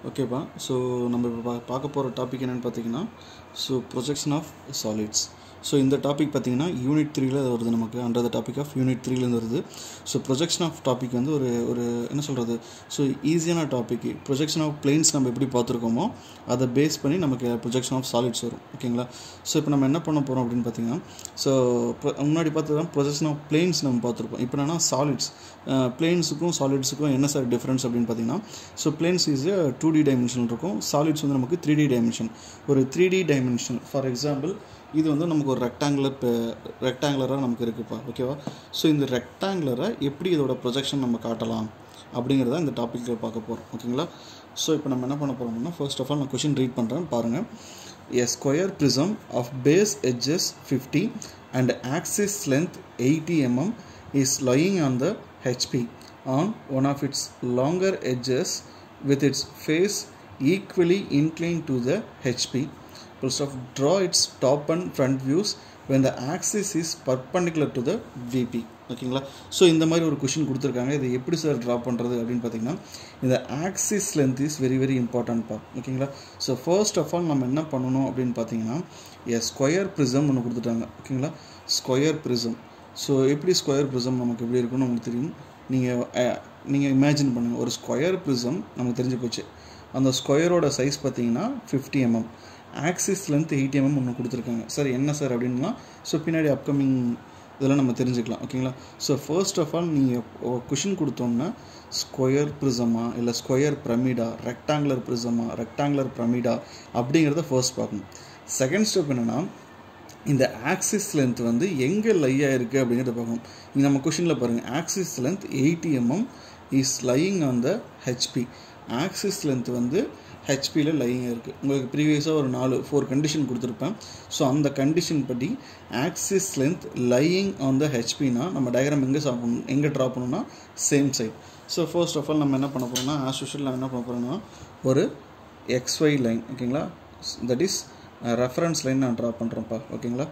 ஓகேப்பா ஸோ நம்ம இப்போ பா பார்க்க போகிற டாபிக் என்னென்னு பார்த்தீங்கன்னா so projection of solids so இந்த டாபிக் பார்த்தீங்கன்னா யூனிட் த்ரீல வருது நமக்கு under the topic of unit த்ரீலேருந்து வருது ஸோ ப்ரொஜெக்ஷன் ஆஃப் டாபிக் வந்து ஒரு ஒரு என்ன சொல்கிறது ஸோ ஈஸியான டாபிக் ப்ரொஜெக்ஷன் ஆஃப் பிளேன்ஸ் நம்ம எப்படி பார்த்துருக்கோமோ அதை பேஸ் பண்ணி நமக்கு ப்ரொஜெக்ஷன் ஆஃப் சாலிட்ஸ் வரும் ஓகேங்களா ஸோ இப்போ நம்ம என்ன பண்ண போகிறோம் அப்படின்னு பார்த்தீங்கன்னா ஸோ முன்னாடி பார்த்தது ப்ரொஜெக்ஷன் ஆஃப் பிளேன்ஸ் நம்ம பார்த்துருப்போம் இப்போ என்னன்னா சாலிட்ஸ் பிளேன்ஸுக்கும் சாலிட்ஸுக்கும் என்ன சார் டிஃப்ரென்ஸ் அப்படின்னு பார்த்தீங்கன்னா so planes is two D dimension இருக்கும் சாலிட்ஸ் வந்து நமக்கு த்ரீ டி டைமென்ஷன் ஒரு three D dimension for example இது வந்து நமக்கு ஒரு ரெக்டாங்குலர் ரெக்டாங்குலராக நமக்கு இருக்குப்பா ஓகேவா ஸோ இந்த ரெக்டாங்குலரை எப்படி இதோட ப்ரொஜெக்ஷன் நம்ம காட்டலாம் அப்படிங்கிறத இந்த டாப்பிக்கில் பார்க்க போகிறோம் ஓகேங்களா ஸோ இப்போ நம்ம என்ன பண்ண போகிறோம்னா ஃபர்ஸ்ட் ஆஃப் ஆல் நான் கொஷின் ரீட் பண்ணுறேன் பாருங்கள் a square prism of base edges fifty and axis length eighty mm is lying on the HP on one of its longer edges with its face equally inclined to the HP. First of draw its top and front views when the axis is perpendicular to the VP. ஓகேங்களா so இந்த மாதிரி ஒரு question கொடுத்துருக்காங்க இதை எப்படி sir draw பண்ணுறது அப்படின்னு பார்த்தீங்கன்னா இந்த axis length is very very important part ஓகேங்களா ஸோ ஃபர்ஸ்ட் ஆஃப் ஆல் நம்ம என்ன பண்ணணும் அப்படின்னு பார்த்தீங்கன்னா எ ஸ்கொயர் ப்ரிசம் ஒன்று கொடுத்துட்டாங்க ஓகேங்களா ஸ்கொயர் ப்ரிசம் ஸோ எப்படி ஸ்கொயர் ப்ரிசம் நமக்கு எப்படி இருக்குன்னு உங்களுக்கு தெரியும் நீங்கள் நீங்கள் இமேஜின் பண்ணுங்கள் ஒரு ஸ்கொயர் ப்ரிசம் நமக்கு தெரிஞ்சு போச்சு அந்த ஸ்கொயரோட சைஸ் பார்த்தீங்கன்னா fifty mm axis length eighty mm ஒன்று கொடுத்துருக்காங்க சார் என்ன சார் அப்படின்னா ஸோ பின்னாடி அப்கமிங் இதெல்லாம் நம்ம தெரிஞ்சுக்கலாம் ஓகேங்களா ஸோ ஃபர்ஸ்ட் ஆஃப் ஆல் நீங்கள் கொஷின் கொடுத்தோம்னா ஸ்கொயர் ப்ரிசமா இல்லை ஸ்கொயர் பிரமிடா ரெக்டாங்குலர் ப்ரிசமா ரெக்டாங்குலர் பிரமிடா அப்படிங்கிறத ஃபர்ஸ்ட் பார்க்கணும் செகண்ட் ஸ்டெப் என்னென்னா இந்த ஆக்சிஸ் லென்த் வந்து எங்கே லை ஆயிருக்கு அப்படிங்கிறத பார்க்கணும் இங்கே நம்ம கொஷினில் பாருங்கள் axis length eighty mm is lying on the HP axis length வந்து ஹெச்பியில் லையிங் இருக்குது உங்களுக்கு ப்ரீவியஸாக ஒரு நாலு ஃபோர் கண்டிஷன் கொடுத்துருப்பேன் ஸோ அந்த கண்டிஷன் படி axis length lying on the ஹெச்பினா நம்ம டயக்ராம் எங்கே சாப்பிடணும் எங்கே ட்ரா பண்ணணும்னா same side so first of all நம்ம என்ன பண்ண போகிறோம்னா ஆஸ் யூஷுவல் நம்ம என்ன பண்ண போகிறோம்னா ஒரு எக்ஸ்ஒய் லைன் ஓகேங்களா தட் இஸ் ரெஃபரன்ஸ் லைன் நான் ட்ரா பண்ணுறேன்ப்பா ஓகேங்களா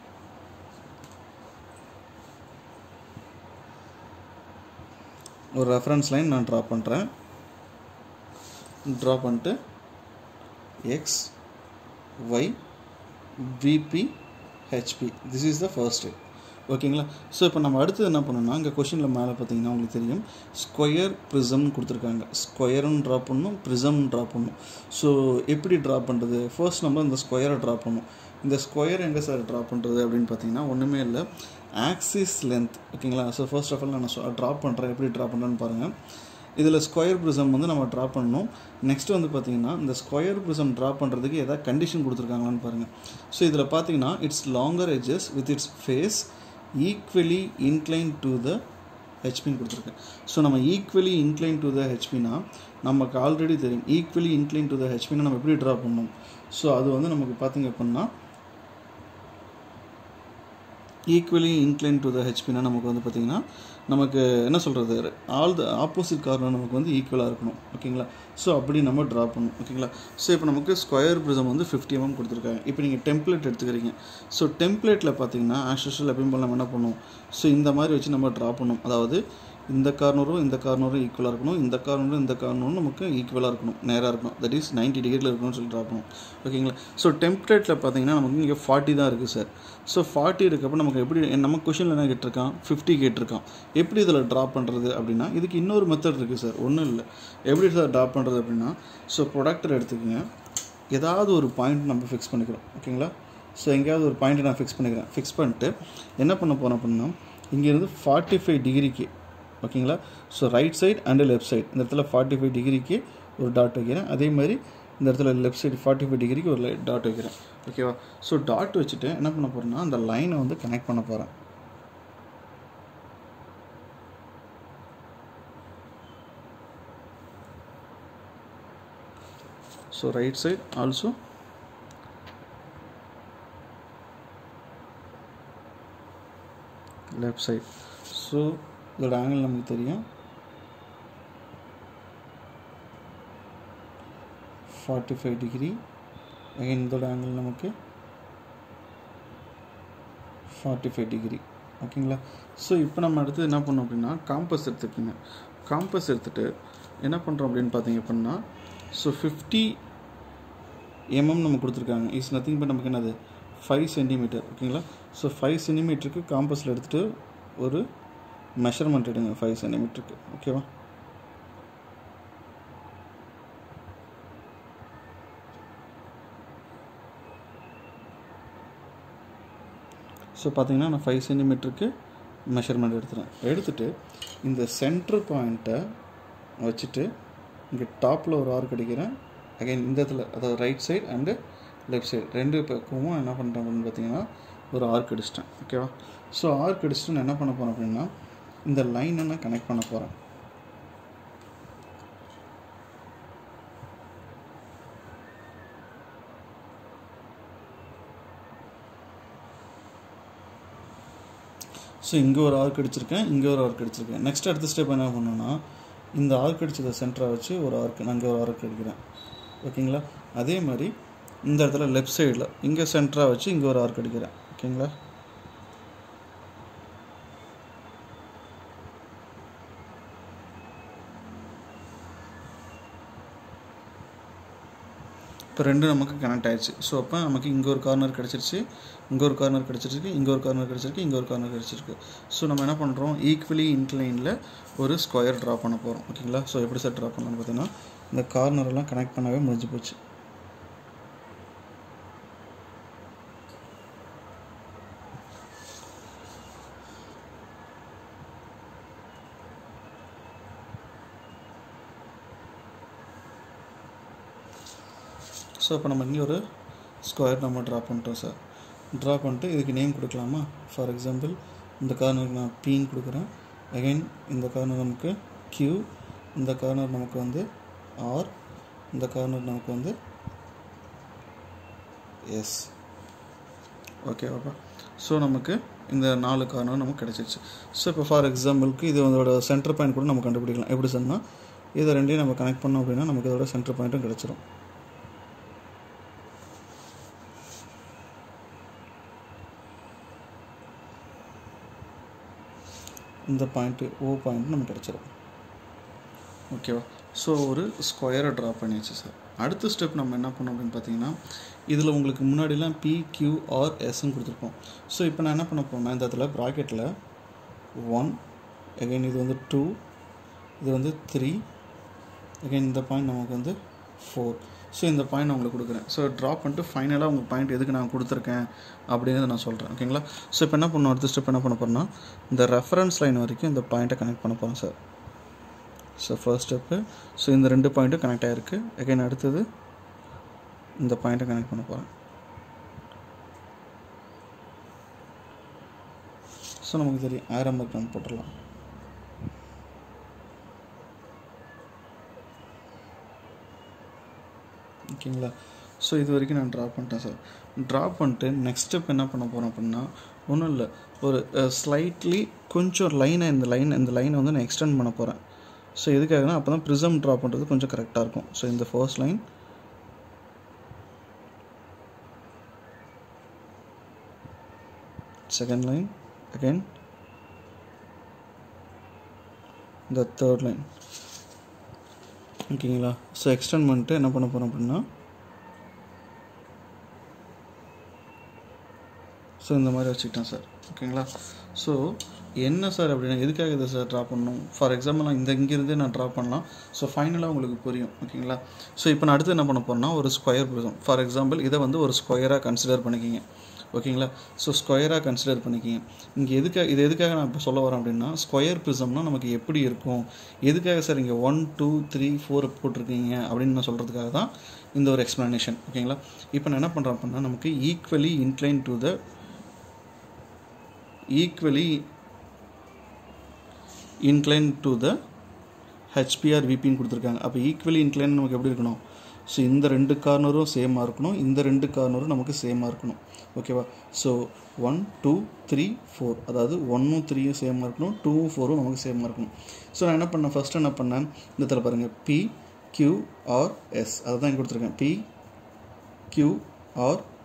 ஒரு ரெஃபரன்ஸ் லைன் நான் ட்ரா பண்ணுறேன் ட்ரா பண்ணிட்டு X Y VP HP this is the first step ஓகேங்களா ஸோ இப்போ நம்ம அடுத்தது என்ன பண்ணணும்னா இங்கே கொஷினில் மேலே பார்த்தீங்கன்னா உங்களுக்கு தெரியும் ஸ்கொயர் ப்ரிசம்னு கொடுத்துருக்காங்க ஸ்கொயரும் ட்ரா பண்ணணும் ப்ரிசம் ட்ரா பண்ணணும் ஸோ எப்படி ட்ரா பண்ணுறது ஃபர்ஸ்ட் நம்ம இந்த ஸ்கொயரை ட்ரா பண்ணணும் இந்த ஸ்கொயர் எங்கே சார் ட்ரா பண்ணுறது அப்படின்னு பார்த்தீங்கன்னா ஒன்றுமே இல்லை ஆக்சிஸ் லென்த் ஓகேங்களா ஸோ ஃபர்ஸ்ட் ஆஃப் ஆல் நான் ட்ரா பண்ணுறேன் எப்படி ட்ரா பண்ணுறேன்னு பாருங்கள் இதில் ஸ்கொயர் ப்ரிசம் வந்து நம்ம ட்ரா பண்ணணும் நெக்ஸ்ட் வந்து பார்த்திங்கன்னா இந்த ஸ்கொயர் ப்ரிசம் ட்ரா பண்ணுறதுக்கு எதாவது கண்டிஷன் கொடுத்துருக்காங்களான்னு பாருங்கள் ஸோ இதில் பார்த்தீங்கன்னா its longer edges with its face equally incline to the ஹெச்பின்னு கொடுத்துருக்கேன் ஸோ நம்ம ஈக்குவலி இன்க்ளைன் டு த ஹெச்பினா நமக்கு ஆல்ரெடி தெரியும் ஈக்குவலி இன்க்ளைன் டு த ஹெச்பினா நம்ம எப்படி ட்ரா பண்ணணும் ஸோ அது வந்து நமக்கு பார்த்திங்க அப்படின்னா ஈக்குவலி இன்க்ளைன் டு த ஹெச்பினா நமக்கு வந்து பார்த்திங்கன்னா நமக்கு என்ன சொல்கிறது ஆல் த ஆப்போசிட் கார்னர் நமக்கு வந்து ஈக்குவலாக இருக்கணும் ஓகேங்களா ஸோ அப்படி நம்ம ட்ரா பண்ணணும் ஓகேங்களா ஸோ இப்போ நமக்கு ஸ்கொயர் ப்ரிசம் வந்து ஃபிஃப்டி எம்எம் கொடுத்துருக்காங்க இப்போ நீங்கள் டெம்ப்ளேட் எடுத்துக்கிறீங்க ஸோ டெம்ப்ளேட்டில் பார்த்தீங்கன்னா ஆஸ் யூஷுவல் எப்பயும் போல் நம்ம என்ன பண்ணுவோம் ஸோ இந்த மாதிரி வச்சு நம்ம ட்ரா பண்ணணும் அதாவது இந்த கார்னரும் இந்த கார்னரும் ஈக்குவலாக இருக்கணும் இந்த கார்னரும் இந்த கார்னரும் நமக்கு ஈக்குவலாக இருக்கணும் நேராக இருக்கணும் தட் இஸ் நைன்டி டிகிரியில் இருக்கணும்னு சொல்லி ட்ரா பண்ணணும் ஓகேங்களா ஸோ டெம்ப்ளேட்டில் பார்த்தீங்கன்னா நமக்கு இங்கே ஃபார்ட்டி தான் இருக்குது சார் ஸோ ஃபார்ட்டி இருக்கப்போ நமக்கு எப்படி நம்ம கொஷினில் என்ன கேட்டிருக்கான் ஃபிஃப்டி கேட்டிருக்கான் எப்படி இதில் ட்ரா பண்ணுறது அப்படின்னா இதுக்கு இன்னொரு மெத்தட் இருக்குது சார் ஒன்றும் இல்லை எப்படி சார் ட்ரா பண்ணுறது அப்படின்னா ஸோ ப்ரொடக்டர் எடுத்துக்கோங்க ஏதாவது ஒரு பாயிண்ட் நம்ம ஃபிக்ஸ் பண்ணிக்கிறோம் ஓகேங்களா ஸோ எங்கேயாவது ஒரு பாயிண்ட்டை நான் ஃபிக்ஸ் பண்ணிக்கிறேன் ஃபிக்ஸ் பண்ணிட்டு என்ன பண்ண போகிறோம் அப்படின்னா இங்கேருந்து ஃபார்ட்டி ஃபைவ் டிகிரிக்கு ஓகேங்களா so right side and left side இந்த இடத்துல ஃபார்ட்டி ஃபைவ் டிகிரிக்கு ஒரு டாட் வைக்கிறேன் அதே மாதிரி இந்த இடத்துல லெஃப்ட் சைடு ஃபார்ட்டி ஃபைவ் டிகிரிக்கு ஒரு டாட் வைக்கிறேன் ஓகேவா ஸோ டாட் வச்சுட்டு என்ன பண்ண போகிறேன்னா அந்த லைனை வந்து கனெக்ட் பண்ண போகிறேன் so right side also left side so இதோட ஆங்கிள் நமக்கு தெரியும் ஃபார்ட்டி ஃபைவ் டிகிரி அகைன் இதோட ஆங்கிள் நமக்கு ஃபார்ட்டி ஃபைவ் டிகிரி ஓகேங்களா ஸோ இப்போ நம்ம அடுத்து என்ன பண்ணோம் அப்படின்னா காம்பஸ் எடுத்துக்கோங்க காம்பஸ் எடுத்துகிட்டு என்ன பண்ணுறோம் அப்படின்னு பார்த்தீங்க அப்படின்னா ஸோ ஃபிஃப்டி எம்எம் நம்ம கொடுத்துருக்காங்க இஸ் நத்திங் பட் நமக்கு என்னது ஃபைவ் சென்டிமீட்டர் ஓகேங்களா ஸோ ஃபைவ் சென்டிமீட்டருக்கு காம்பஸில் எடுத்துகிட்டு ஒரு மெஷர்மெண்ட் எடுங்க ஃபைவ் சென்டிமீட்டருக்கு ஓகேவா ஸோ பார்த்தீங்கன்னா நான் ஃபைவ் சென்டிமீட்டருக்கு மெஷர்மெண்ட் எடுத்துகிறேன் எடுத்துகிட்டு இந்த சென்டர் பாயிண்ட்டை வச்சுட்டு இங்கே டாப்பில் ஒரு ஆர்க் அடிக்கிறேன் அகைன் இந்த இடத்துல அதாவது right side and left side ரெண்டு பக்கமும் என்ன பண்ணுறேன் அப்படின்னு பார்த்தீங்கன்னா ஒரு ஆர்க் அடிச்சிட்டேன் ஓகேவா ஸோ ஆர்க் அடிச்சுட்டு நான் என்ன பண்ண போகிறேன் அப்படின்னா இந்த லைனை நான் கனெக்ட் பண்ண போகிறேன் ஸோ இங்கே ஒரு ஆர்க் அடிச்சிருக்கேன் இங்கே ஒரு ஆர்க் அடிச்சிருக்கேன் நெக்ஸ்ட் அடுத்த ஸ்டெப் என்ன பண்ணணும்னா இந்த ஆர்க் அடிச்சதை சென்டராக வச்சு ஒரு ஆர்க் நான் இங்கே ஒரு ஆர்க் அடிக்கிறேன் ஓகேங்களா அதே மாதிரி இந்த இடத்துல லெஃப்ட் சைடில் இங்கே சென்டராக வச்சு இங்கே ஒரு ஆர்க் அடிக்கிறேன் ஓகேங்களா இப்போ ரெண்டும் நமக்கு கனெக்ட் ஆயிடுச்சு ஸோ அப்போ நமக்கு இங்கே ஒரு கார்னர் கிடச்சிருச்சு இங்கே ஒரு கார்னர் கிடச்சிருக்கு இங்கே ஒரு கார்னர் கிடச்சிருக்கு இங்கே ஒரு கார்னர் கிடச்சிருக்கு ஸோ நம்ம என்ன பண்ணுறோம் ஈக்குவலி இன்க்ளைனில் ஒரு ஸ்கொயர் ட்ரா பண்ண போகிறோம் ஓகேங்களா ஸோ எப்படி சார் ட்ரா பண்ணலாம்னு பார்த்தீங்கன்னா இந்த கார்னரெல்லாம் கனெக்ட் பண்ணவே முடிஞ்சு போச்சு ஸோ இப்போ நம்ம இங்கே ஒரு ஸ்கொயர் நம்ம ட்ரா பண்ணிட்டோம் சார் ட்ரா பண்ணிட்டு இதுக்கு நேம் கொடுக்கலாமா ஃபார் எக்ஸாம்பிள் இந்த கார்னருக்கு நான் பீன் கொடுக்குறேன் அகைன் இந்த கார்னர் நமக்கு கியூ இந்த கார்னர் நமக்கு வந்து ஆர் இந்த கார்னர் நமக்கு வந்து எஸ் ஓகேவாப்பா ஸோ நமக்கு இந்த நாலு கார்னர் நமக்கு கிடச்சிருச்சு ஸோ இப்போ ஃபார் எக்ஸாம்பிளுக்கு இது அதோட சென்டர் பாயிண்ட் கூட நம்ம கண்டுபிடிக்கலாம் எப்படி சொன்னால் இதை ரெண்டையும் நம்ம கனெக்ட் பண்ணோம் அப்படின்னா நமக்கு இதோட சென்டர் பாயிண்ட்டும் கிடச்சிரும் இந்த பாயிண்ட்டு ஓ பாயிண்ட் நமக்கு கிடச்சிரும் ஓகேவா ஸோ ஒரு ஸ்கொயரை ட்ரா பண்ணியாச்சு சார் அடுத்த ஸ்டெப் நம்ம என்ன பண்ணோம் அப்படின்னு பார்த்தீங்கன்னா இதில் உங்களுக்கு முன்னாடிலாம் பி கியூ ஆர் எஸ்ன்னு கொடுத்துருப்போம் ஸோ இப்போ நான் என்ன பண்ண போகிறேன்னா இந்த இடத்துல ப்ராக்கெட்டில் ஒன் அகைன் இது வந்து டூ இது வந்து த்ரீ அகைன் இந்த பாயிண்ட் நமக்கு வந்து ஃபோர் ஸோ இந்த பாயிண்ட் நான் உங்களுக்கு கொடுக்குறேன் ஸோ ட்ராப் பண்ணிட்டு ஃபைனலாக உங்கள் பாயிண்ட் எதுக்கு நான் கொடுத்துருக்கேன் அப்படிங்கிறத நான் சொல்கிறேன் ஓகேங்களா ஸோ இப்போ என்ன பண்ணணும் அடுத்த ஸ்டெப் என்ன பண்ண போகிறேன்னா இந்த ரெஃபரன்ஸ் லைன் வரைக்கும் இந்த பாயிண்ட்டை கனெக்ட் பண்ண போகிறேன் sir so first step so இந்த ரெண்டு பாயிண்ட்டும் கனெக்ட் ஆகிருக்கு அகைன் அடுத்தது இந்த பாயிண்ட்டை கனெக்ட் பண்ண போகிறேன் ஸோ நமக்கு தெரியும் ஆயிரம் நம்ம போட்டுடலாம் ஓகேங்களா ஸோ இது வரைக்கும் நான் ட்ரா பண்ணிட்டேன் சார் ட்ரா பண்ணிட்டு நெக்ஸ்ட் ஸ்டெப் என்ன பண்ண போகிறோம் அப்படின்னா ஒன்றும் இல்லை ஒரு ஸ்லைட்லி கொஞ்சம் லைனை இந்த லைன் இந்த லைனை வந்து நான் எக்ஸ்டெண்ட் பண்ண போகிறேன் ஸோ எதுக்காகனா அப்போ தான் ப்ரிசம் ட்ரா பண்ணுறது கொஞ்சம் கரெக்டாக இருக்கும் ஸோ இந்த first line second line again இந்த தேர்ட் லைன் ஓகேங்களா ஸோ எக்ஸ்டெண்ட் பண்ணிட்டு என்ன பண்ண போகிறோம் அப்படின்னா ஸோ இந்த மாதிரி வச்சுக்கிட்டேன் சார் ஓகேங்களா ஸோ என்ன சார் அப்படின்னா எதுக்காக இதை சார் ட்ரா பண்ணணும் ஃபார் எக்ஸாம்பிள் நான் இந்த இங்கேருந்தே நான் ட்ரா பண்ணலாம் ஸோ ஃபைனலாக உங்களுக்கு புரியும் ஓகேங்களா ஸோ இப்போ நான் அடுத்து என்ன பண்ண போகிறேன்னா ஒரு ஸ்கொயர் ப்ரிசம் ஃபார் எக்ஸாம்பிள் இதை வந்து ஒரு ஸ்கொயராக கன்சிடர் பண்ணிக்கிங்க ஓகேங்களா ஸோ ஸ்கொயராக கன்சிடர் பண்ணிக்கிங்க இங்கே எதுக்காக இது எதுக்காக நான் இப்போ சொல்ல வரேன் அப்படின்னா ஸ்கொயர் ப்ரிசம்னா நமக்கு எப்படி இருக்கும் எதுக்காக சார் இங்கே ஒன் டூ த்ரீ ஃபோர் போட்டிருக்கீங்க அப்படின்னு நான் சொல்கிறதுக்காக தான் இந்த ஒரு எக்ஸ்ப்ளனேஷன் ஓகேங்களா இப்போ நான் என்ன பண்ணுறேன் அப்படின்னா நமக்கு equally incline to the equally incline to the HP or விபின்னு கொடுத்துருக்காங்க அப்போ ஈக்குவலி இன்க்ளைன் நமக்கு எப்படி இருக்கணும் ஸோ இந்த ரெண்டு கார்னரும் சேமாக இருக்கணும் இந்த ரெண்டு கார்னரும் நமக்கு சேமாக இருக்கணும் ஓகேவா so one two three four அதாவது ஒன்னும் த்ரீயும் சேமாக இருக்கணும் டூவும் ஃபோரும் நமக்கு சேமாக இருக்கணும் ஸோ நான் என்ன பண்ணேன் ஃபஸ்ட்டு என்ன பண்ணேன் இந்த இடத்துல பாருங்கள் பி கியூ ஆர் எஸ் அதை தான் இங்கே கொடுத்துருக்கேன் பி கியூ ஆர்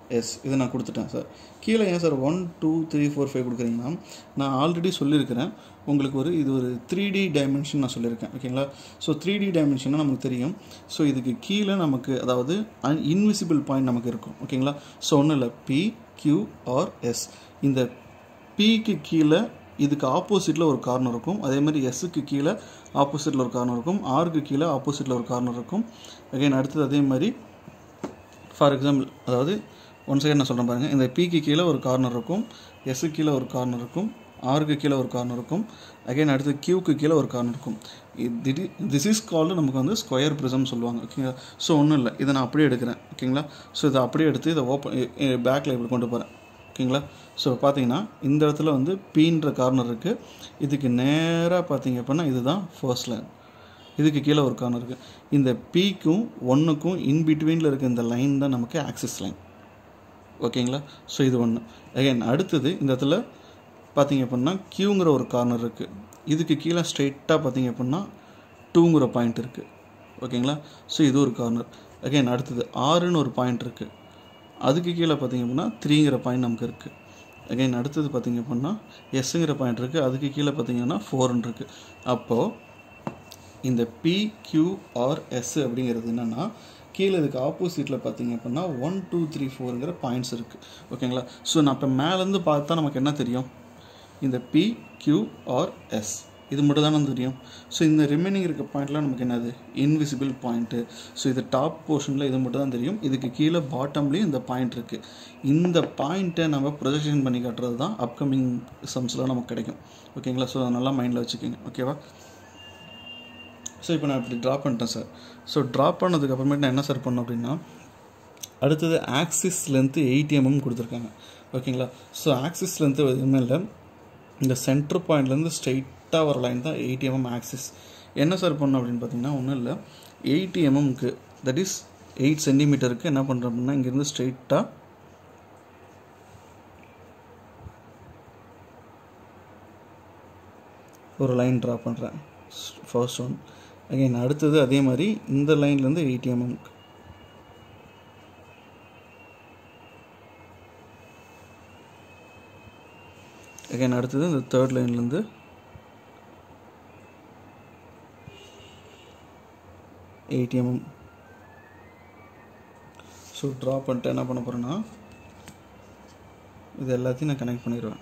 எஸ் இதை நான் கொடுத்துட்டேன் சார் கீழே ஏன் sir one two three four five கொடுக்குறீங்கன்னா நான் ஆல்ரெடி சொல்லியிருக்கிறேன் உங்களுக்கு ஒரு இது ஒரு த்ரீ டி டைமென்ஷன் நான் சொல்லியிருக்கேன் ஓகேங்களா ஸோ த்ரீ டி டைமென்ஷனாக நமக்கு தெரியும் ஸோ இதுக்கு கீழே நமக்கு அதாவது இன்விசிபிள் பாயிண்ட் நமக்கு இருக்கும் ஓகேங்களா ஸோ ஒன்றும் இல்லை பி கியூ ஆர் எஸ் இந்த பிக்கு கீழே இதுக்கு ஆப்போசிட்டில் ஒரு கார்னர் இருக்கும் அதே மாதிரி எஸ்ஸுக்கு கீழே ஆப்போசிட்டில் ஒரு கார்னர் இருக்கும் ஆருக்கு கீழே ஆப்போசிட்டில் ஒரு கார்னர் இருக்கும் அகைன் அடுத்தது அதே மாதிரி ஃபார் எக்ஸாம்பிள் அதாவது ஒன் செகண்ட் நான் சொல்கிறேன் பாருங்கள் இந்த பிக்கு கீழே ஒரு கார்னர் இருக்கும் எஸ்ஸுக்கு கீழே ஒரு கார்னர் இருக்கும் ஆருக்கு கீழே ஒரு கார்னர் இருக்கும் அகைன் அடுத்து கியூக்கு கீழே ஒரு கார்னர் இருக்கும் திடீ திஸ் இஸ் கால்டு நமக்கு வந்து ஸ்கொயர் ப்ரிசம் சொல்லுவாங்க ஓகேங்களா ஸோ ஒன்றும் இல்லை இதை நான் அப்படியே எடுக்கிறேன் ஓகேங்களா ஸோ இதை அப்படியே எடுத்து இதை ஓப்பன் பேக்கில் இப்படி கொண்டு போகிறேன் ஓகேங்களா ஸோ பார்த்தீங்கன்னா இந்த இடத்துல வந்து பீன்ற கார்னர் இருக்குது இதுக்கு நேராக பார்த்தீங்க அப்படின்னா இதுதான் ஃபர்ஸ்ட் லைன் இதுக்கு கீழே ஒரு கார்னர் இருக்குது இந்த பீக்கும் ஒன்றுக்கும் இன் பிட்வீனில் இருக்க இந்த லைன் தான் நமக்கு ஆக்சிஸ் லைன் ஓகேங்களா ஸோ இது ஒன்று அகைன் அடுத்தது இந்த இடத்துல பார்த்தீங்க அப்படின்னா கியூங்கிற ஒரு கார்னர் இருக்குது இதுக்கு கீழே ஸ்ட்ரெயிட்டாக பார்த்தீங்க அப்படின்னா டூங்கிற பாயிண்ட் இருக்குது ஓகேங்களா ஸோ இது ஒரு கார்னர் அகைன் அடுத்தது ஆறுன்னு ஒரு பாயிண்ட் இருக்குது அதுக்கு கீழே பார்த்தீங்க அப்படின்னா த்ரீங்கிற பாயிண்ட் நமக்கு இருக்குது அகைன் அடுத்தது பார்த்தீங்க அப்படின்னா எஸ்ஸுங்கிற பாயிண்ட் இருக்குது அதுக்கு கீழே பார்த்தீங்கன்னா ஃபோர்னு இருக்குது அப்போது இந்த பி கியூ ஆர் எஸ் அப்படிங்கிறது என்னென்னா கீழே இதுக்கு ஆப்போசிட்டில் பார்த்தீங்க அப்படின்னா ஒன் டூ த்ரீ ஃபோருங்கிற பாயிண்ட்ஸ் இருக்குது ஓகேங்களா ஸோ நான் இப்போ மேலேருந்து பார்த்தா நமக்கு என்ன தெரியும் இந்த பி கியூ ஆர் எஸ் இது மட்டும் தானே தெரியும் ஸோ இந்த ரிமைனிங் இருக்க பாயிண்ட்லாம் நமக்கு என்னது இன்விசிபிள் பாயிண்ட்டு ஸோ இது டாப் போர்ஷனில் இது மட்டும் தான் தெரியும் இதுக்கு கீழே பாட்டம்லேயும் இந்த பாயிண்ட் இருக்குது இந்த பாயிண்ட்டை நம்ம ப்ரொஜெக்ஷன் பண்ணி காட்டுறது தான் அப்கமிங் சம்ஸில் நமக்கு கிடைக்கும் ஓகேங்களா ஸோ அதை நல்லா மைண்டில் வச்சுக்கோங்க ஓகேவா ஸோ இப்போ நான் இப்படி ட்ரா பண்ணிட்டேன் சார் ஸோ ட்ரா பண்ணதுக்கு அப்புறமேட்டு நான் என்ன சார் பண்ணோம் அப்படின்னா அடுத்தது ஆக்சிஸ் லென்த்து எயிட் எம்எம் கொடுத்துருக்காங்க ஓகேங்களா ஸோ ஆக்சிஸ் லென்த்து எதுவுமே இல்லை இந்த சென்டர் பாயிண்ட்லேருந்து ஸ்ட்ரைட்டாக வர லைன் தான் எயிட் எம்எம் ஆக்சிஸ் என்ன சார் பண்ணோம் அப்படின்னு பார்த்தீங்கன்னா ஒன்றும் இல்லை எயிட்டி எம்எம்க்கு தட் இஸ் எயிட் சென்டிமீட்டருக்கு என்ன பண்ணுறோம் அப்படின்னா இங்கேருந்து ஸ்ட்ரைட்டாக ஒரு லைன் ட்ரா பண்ணுறேன் ஃபர்ஸ்ட் ஒன் அகைன் அடுத்தது அதே மாதிரி இந்த லைன்லேருந்து எயிட்டி எம்எம்க்கு அகைன் அடுத்தது இந்த தேர்ட் லைன்லேருந்து எயிட்டி எம்எம் ஸோ ட்ரா பண்ணிட்டு என்ன பண்ண போகிறேன்னா இது எல்லாத்தையும் நான் கனெக்ட் பண்ணிடுவேன்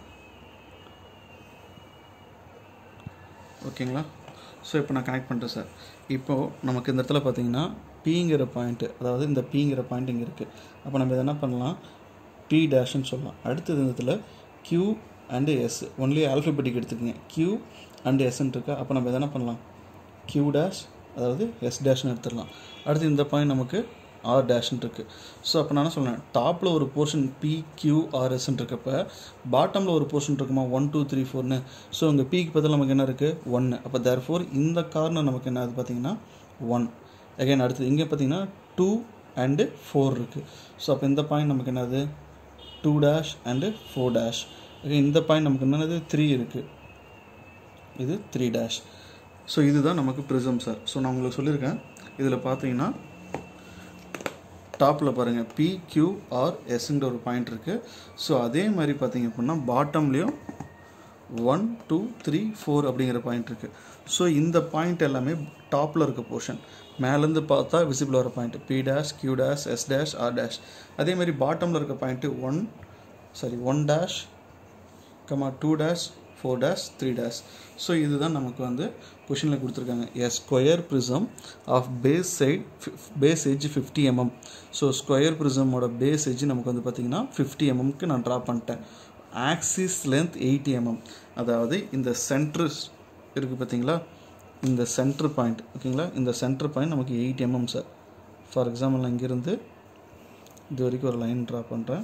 ஓகேங்களா ஸோ இப்போ நான் கனெக்ட் பண்ணிட்டேன் சார் இப்போது நமக்கு இந்த இடத்துல பார்த்தீங்கன்னா பிங்கிற பாயிண்ட்டு அதாவது இந்த பிங்கிற பாயிண்ட் இங்கே இருக்குது அப்போ நம்ம இதை என்ன பண்ணலாம் பி டேஷ்னு சொல்லலாம் அடுத்தது இந்த இடத்துல Q and S only alphabetic எடுத்துக்கோங்க கியூ அண்டு எஸ்ன்னு இருக்கா அப்போ நம்ம எதனா பண்ணலாம் கியூ டேஷ் அதாவது எஸ் டேஷ்னு எடுத்துடலாம் அடுத்து இந்த பாயிண்ட் நமக்கு ஆர் டேஷ்னு இருக்குது ஸோ அப்போ நான் என்ன சொல்கிறேன் டாப்பில் ஒரு போர்ஷன் பி கியூ ஆர்எஸ்ன்னு இருக்கப்ப பாட்டமில் ஒரு போர்ஷன் இருக்குமா ஒன் டூ த்ரீ ஃபோர்னு ஸோ இங்கே பிக்கு பதில் நமக்கு என்ன இருக்குது ஒன்று அப்போ தேர் ஃபோர் இந்த கார்னர் நமக்கு என்ன அது பார்த்தீங்கன்னா ஒன் அகைன் அடுத்தது இங்கே பார்த்தீங்கன்னா டூ அண்டு ஃபோர் இருக்குது ஸோ அப்போ இந்த பாயிண்ட் நமக்கு என்னது two dash and four dash okay இந்த பாயிண்ட் நமக்கு என்னது த்ரீ இருக்குது இது த்ரீ டேஷ் ஸோ இதுதான் நமக்கு ப்ரிசம் சார் ஸோ நான் உங்களுக்கு சொல்லியிருக்கேன் இதில் பார்த்தீங்கன்னா டாப்பில் பாருங்கள் பி கியூ ஆர் எஸ்ங்கிற ஒரு பாயிண்ட் இருக்குது ஸோ அதே மாதிரி பார்த்தீங்க அப்படின்னா பாட்டம்லேயும் ஒன் டூ த்ரீ ஃபோர் அப்படிங்கிற பாயிண்ட் இருக்குது ஸோ இந்த பாயிண்ட் எல்லாமே டாப்பில் இருக்க போர்ஷன் மேலேருந்து பார்த்தா விசிபிள் வர point P dash Q dash S dash R dash அதே மாதிரி பாட்டமில் இருக்க point one sorry one dash comma two dash four dash three dash so இதுதான் நமக்கு வந்து கொஷினில் கொடுத்துருக்காங்க a square prism of base side base edge fifty mm so square ப்ரிசமோட பேஸ் எஜ் நமக்கு வந்து பார்த்திங்கன்னா ஃபிஃப்டி எம்எம்க்கு நான் ட்ரா பண்ணிட்டேன் ஆக்சிஸ் லென்த் எயிட்டி எம்எம் அதாவது இந்த சென்ட்ரு இருக்குது பார்த்தீங்களா இந்த சென்ட்ரு பாயிண்ட் ஓகேங்களா இந்த சென்ட்ரு பாயிண்ட் நமக்கு eight mm sir for example நான் இங்கேருந்து இது வரைக்கும் ஒரு லைன் ட்ரா பண்ணுறேன்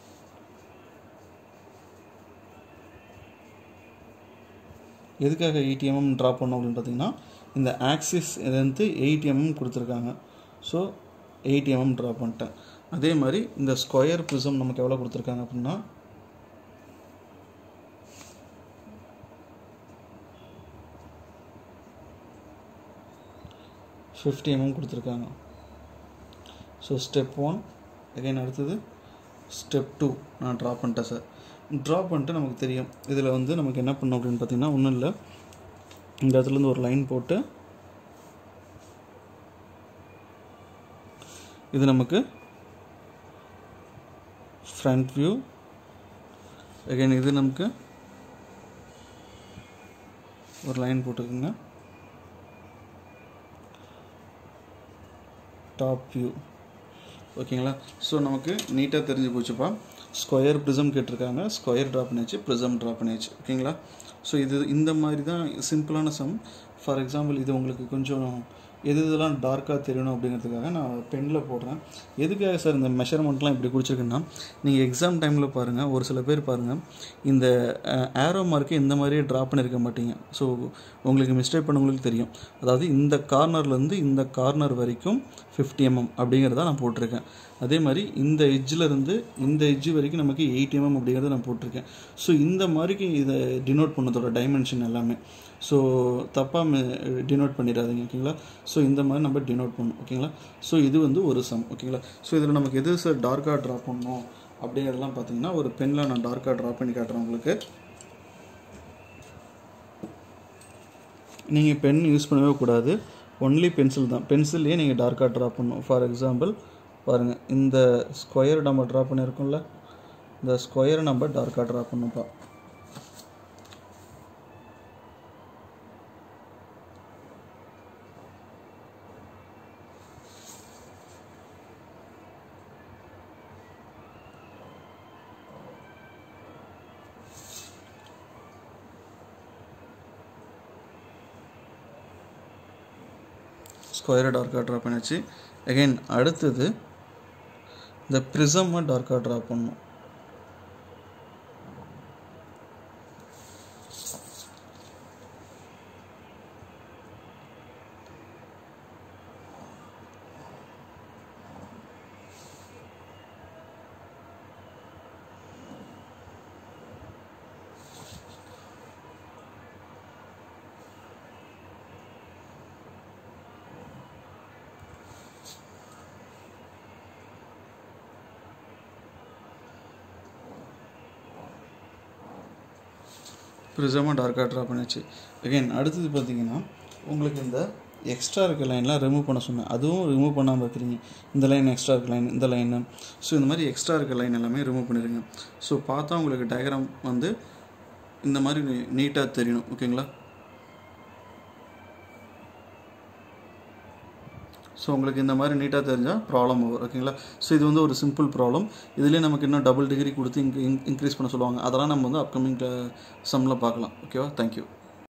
எதுக்காக எயிட் எம்எம் ட்ரா பண்ணோம் அப்படின்னு பார்த்தீங்கன்னா இந்த ஆக்சிஸ் இருந்து எயிட் எம்எம் கொடுத்துருக்காங்க ஸோ எயிட் எம்எம் ட்ரா பண்ணிட்டேன் அதே மாதிரி இந்த ஸ்கொயர் ப்ரிசம் நமக்கு எவ்வளோ கொடுத்துருக்காங்க அப்படின்னா ஃபிஃப்டி எம்எம் கொடுத்துருக்காங்க ஸோ ஸ்டெப் ஒன் அகைன் அடுத்தது ஸ்டெப் டூ நான் ட்ரா பண்ணிட்டேன் சார் ட்ரா பண்ணிட்டு நமக்கு தெரியும் இதில் வந்து நமக்கு என்ன பண்ணணும் அப்படின்னு பார்த்தீங்கன்னா ஒன்றும் இல்லை இந்த இடத்துலேருந்து ஒரு லைன் போட்டு இது நமக்கு ஃப்ரண்ட் வியூ அகைன் இது நமக்கு ஒரு லைன் போட்டுக்கோங்க டாப் வியூ ஓகேங்களா ஸோ நமக்கு நீட்டாக தெரிஞ்சு போச்சுப்பா ஸ்கொயர் ப்ரிசம் கேட்டிருக்காங்க ஸ்கொயர் ட்ரா பண்ணியாச்சு ப்ரிசம் ட்ரா பண்ணியாச்சு ஓகேங்களா ஸோ இது இந்த மாதிரி தான் சிம்பிளான சம் ஃபார் எக்ஸாம்பிள் இது உங்களுக்கு கொஞ்சம் எது இதெல்லாம் டார்க்காக தெரியணும் அப்படிங்கிறதுக்காக நான் பெனில் போடுறேன் எதுக்காக சார் இந்த மெஷர்மெண்ட்லாம் இப்படி குடிச்சிருக்குன்னா நீங்கள் எக்ஸாம் டைமில் பாருங்கள் ஒரு சில பேர் பாருங்கள் இந்த ஏரோ மார்க்கை இந்த மாதிரியே ட்ரா பண்ணியிருக்க மாட்டீங்க ஸோ உங்களுக்கு மிஸ்டேக் பண்ணவங்களுக்கு தெரியும் அதாவது இந்த கார்னர்லேருந்து இந்த கார்னர் வரைக்கும் ஃபிஃப்டி எம்எம் அப்படிங்கிறத நான் போட்டிருக்கேன் அதே மாதிரி இந்த எட்ஜில் இருந்து இந்த எட்ஜு வரைக்கும் நமக்கு எயிட் எம்எம் அப்படிங்கிறத நான் போட்டிருக்கேன் ஸோ இந்த மாதிரிக்கு இதை டினோட் பண்ணதோட டைமென்ஷன் எல்லாமே ஸோ தப்பாக டினோட் பண்ணிடாதீங்க ஓகேங்களா ஸோ இந்த மாதிரி நம்ம டினோட் பண்ணணும் ஓகேங்களா ஸோ இது வந்து ஒரு சம் ஓகேங்களா ஸோ இதில் நமக்கு எது சார் டார்க்காக ட்ரா பண்ணணும் அப்படிங்கிறதெல்லாம் பார்த்தீங்கன்னா ஒரு பெனில் நான் டார்க்காக ட்ரா பண்ணி காட்டுறேன் உங்களுக்கு நீங்கள் பென் யூஸ் பண்ணவே கூடாது ஒன்லி பென்சில் தான் பென்சில்லையே நீங்கள் டார்க்காக ட்ரா பண்ணணும் ஃபார் எக்ஸாம்பிள் பாருங்கள் இந்த ஸ்கொயர் நம்ம ட்ரா பண்ணியிருக்கோம்ல இந்த ஸ்கொயரை நம்ம டார்க்காக ட்ரா பண்ணணும்ப்பா ஸ்கொயரை டார்க்காக ட்ரா பண்ணியாச்சு அகைன் அடுத்தது இந்த ப்ரிசம்மை டார்க்காக ட்ரா பண்ணணும் ப்ரிசமாக டார்க்காக ட்ரா பண்ணியாச்சு அகைன் அடுத்தது பார்த்தீங்கன்னா உங்களுக்கு இந்த எக்ஸ்ட்ரா இருக்க லைன்லாம் ரிமூவ் பண்ண சொன்னேன் அதுவும் ரிமூவ் பண்ணாமல் இருக்கிறீங்க இந்த லைன் எக்ஸ்ட்ரா இருக்க லைன் இந்த லைனு ஸோ இந்த மாதிரி எக்ஸ்ட்ரா இருக்க லைன் எல்லாமே ரிமூவ் பண்ணிடுங்க ஸோ பார்த்தா உங்களுக்கு டயக்ராம் வந்து இந்த மாதிரி நீட்டாக தெரியணும் ஓகேங்களா ஸோ உங்களுக்கு இந்த மாதிரி நீட்டாக தெரிஞ்சால் ப்ராப்ளம் ஓவர் ஓகேங்களா ஸோ இது வந்து ஒரு சிம்பிள் ப்ராப்ளம் இதுலேயே நமக்கு இன்னும் டபுள் டிகிரி கொடுத்து இன்க்ரீஸ் பண்ண சொல்லுவாங்க அதெல்லாம் நம்ம வந்து அப்கமிங் சம்மில் பார்க்கலாம் ஓகேவா தேங்க்யூ